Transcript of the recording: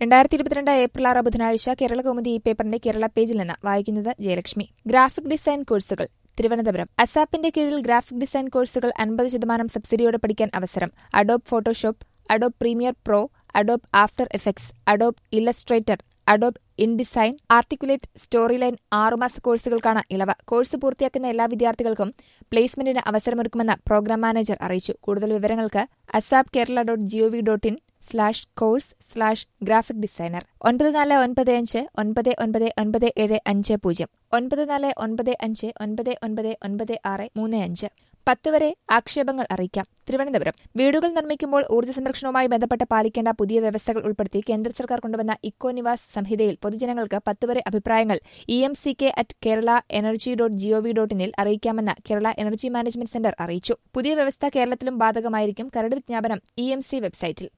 രണ്ടായിരത്തി ഇരുപത്തിരണ്ട് ഏപ്രിൽ ആറ് ബുധനാഴ്ച കേരള കൗമുദി ഈ പേപ്പറിന്റെ കേരള പേജിൽ നിന്ന് വായിക്കുന്നത് ജയലക്ഷ്മി ഗ്രാഫിക് ഡിസൈൻ കോഴ്സുകൾ തിരുവനന്തപുരം അസാപ്പിന്റെ കീഴിൽ ഗ്രാഫിക് ഡിസൈൻ കോഴ്സുകൾ അൻപത് ശതമാനം സബ്സിഡിയോടെ പഠിക്കാൻ അവസരം Adobe Photoshop Adobe Premiere Pro Adobe After Effects Adobe Illustrator Adobe InDesign Articulate Storyline ആറുമാസ കോഴ്സുകൾക്കാണ് ഇളവ് കോഴ്സ് പൂർത്തിയാക്കുന്ന എല്ലാ വിദ്യാർത്ഥികൾക്കും പ്ലേസ്മെന്റിന് അവസരമൊരുക്കുമെന്ന് പ്രോഗ്രാം മാനേജർ അറിയിച്ചു കൂടുതൽ വിവരങ്ങൾക്ക് ASAP Kerala dot gov dot in slash course slash graphic designer ഒൻപത് നാല് ഒൻപത് അഞ്ച് ഒൻപത് ഒൻപത് ഒൻപത് ഏഴ് അഞ്ച് പൂജ്യം ഒൻപത് നാല് ഒൻപത് അഞ്ച് ഒൻപത് ഒൻപത് ഒൻപത് ആറ് മൂന്ന് അഞ്ച് പത്ത് വരെ ആക്ഷേപങ്ങൾ അറിയിക്കാം തിരുവനന്തപുരം വീടുകൾ നിർമ്മിക്കുമ്പോൾ ഊർജ്ജ സംരക്ഷണവുമായി ബന്ധപ്പെട്ട് പാലിക്കേണ്ട പുതിയ വ്യവസ്ഥകൾ ഉൾപ്പെടുത്തി കേന്ദ്ര സർക്കാർ കൊണ്ടുവന്ന ഇക്കോ നിവാസ് സംഹിതയിൽ പൊതുജനങ്ങൾക്ക് പത്ത് വരെ അഭിപ്രായങ്ങൾ E M C K at Kerala energy dot gov dot ഇനിൽ അറിയിക്കാമെന്ന് കേരള എനർജി മാനേജ്മെന്റ് സെന്റർ അറിയിച്ചു പുതിയ വ്യവസ്ഥ കേരളത്തിലും ബാധകമായിരിക്കും കരട് വിജ്ഞാപനം ഇ എം സി വെബ്സൈറ്റിൽ